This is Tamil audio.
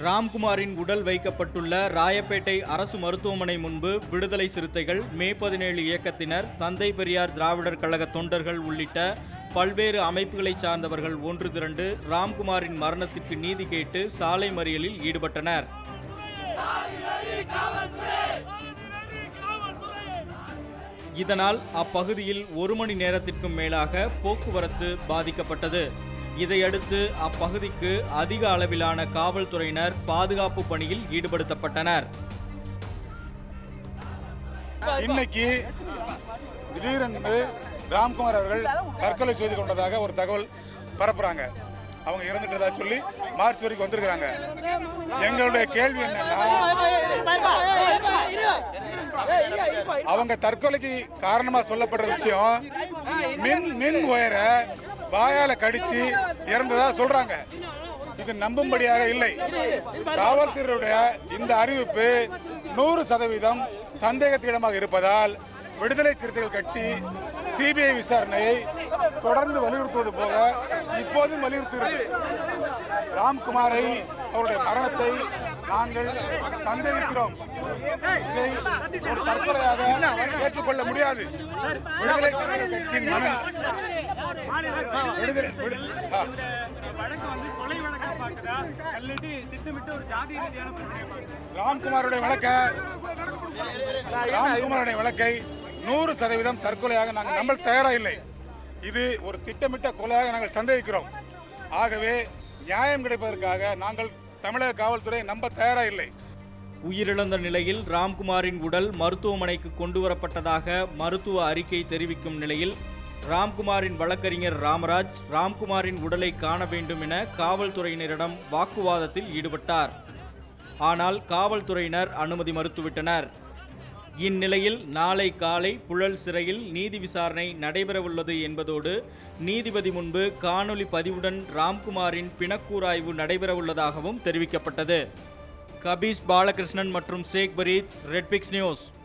ராம்குமாரின் உடல் வைக்கப்பட்டுள்ள ராயப்பேட்டை அரசு மருத்துவமனை முன்பு விடுதலை சிறுத்தைகள் மே பதினேழு இயக்கத்தினர் தந்தை பெரியார் திராவிடர் கழக தொண்டர்கள் உள்ளிட்ட பல்வேறு அமைப்புகளைச் சார்ந்தவர்கள் ஒன்று திரண்டு ராம்குமாரின் மரணத்திற்கு நீதி கேட்டு சாலை மறியலில் ஈடுபட்டனர் இதனால் அப்பகுதியில் ஒரு மணி நேரத்திற்கும் மேலாக போக்குவரத்து பாதிக்கப்பட்டது இதையடுத்து அப்பகுதிக்கு அதிக அளவிலான காவல்துறையினர் பாதுகாப்பு பணியில் ஈடுபடுத்தப்பட்டனர் இன்னைக்கு திடீரென்று ராம்குமார் அவர்கள் தற்கொலை செய்து கொண்டதாக ஒரு தகவல் பரப்புறாங்க அவங்க இறந்துட்டதா சொல்லி மார்ச் வரைக்கும் வந்திருக்கிறாங்க எங்களுடைய கேள்வி என்னன்னா அவங்க தற்கொலைக்கு காரணமா சொல்லப்படுற விஷயம் மின் மின் ஒயரை வாயால கடிச்சு இறந்ததா சொல்றாங்க இது நம்பும்படியாக இல்லை காவல்துறையுடைய இந்த அறிவிப்பு நூறு சதவீதம் சந்தேகத்திடமாக இருப்பதால் விடுதலை சிறுத்தைகள் கட்சி சிபிஐ விசாரணையை தொடர்ந்து வலியுறுத்துவது போக இப்போதும் வலியுறுத்துகிறது ராம்குமாரை அவருடைய மரணத்தை நாங்கள் சந்தேகிக்கிறோம் இதை ஒரு தற்கொலையாக ஏற்றுக்கொள்ள முடியாது விடுதலை சிறுத்தைகள் கட்சியின் மன விடுதலை விடு- ஆ. வழக்கு வந்து கொலை வழக்கு பார்க்குதா அல்லது திட்டமிட்டு ஒரு ஜாதி ரீதியான பிரச்சனையை பார்க்குதா ராம்குமாருடைய வழக்க ராம்குமாருடைய வழக்கை நூறு சதவீதம் தற்கொலையாக நாங்கள் நம்ப தயாரா இல்லை இது ஒரு திட்டமிட்ட கொலையாக நாங்கள் சந்தேகிக்கிறோம் ஆகவே நியாயம் கிடைப்பதற்காக நாங்கள் தமிழக காவல்துறை நம்ப தயாரா இல்லை உயிரிழந்த நிலையில் ராம்குமாரின் உடல் மருத்துவமனைக்கு கொண்டு வரப்பட்டதாக மருத்துவ அறிக்கை தெரிவிக்கும் நிலையில் ராம்குமாரின் வழக்கறிஞர் ராமராஜ் ராம்குமாரின் உடலை காண வேண்டும் என காவல்துறையினரிடம் வாக்குவாதத்தில் ஈடுபட்டார் ஆனால் காவல்துறையினர் அனுமதி மறுத்துவிட்டனர் இந்நிலையில் நாளை காலை புழல் சிறையில் நீதி விசாரணை நடைபெறவுள்ளது என்பதோடு நீதிபதி முன்பு காணொலி பதிவுடன் ராம்குமாரின் பிணக்கூராய்வு நடைபெறவுள்ளதாகவும் தெரிவிக்கப்பட்டது கபீஸ் பாலகிருஷ்ணன் மற்றும் சேக் பரீத் ரெட்பிக்ஸ் நியூஸ்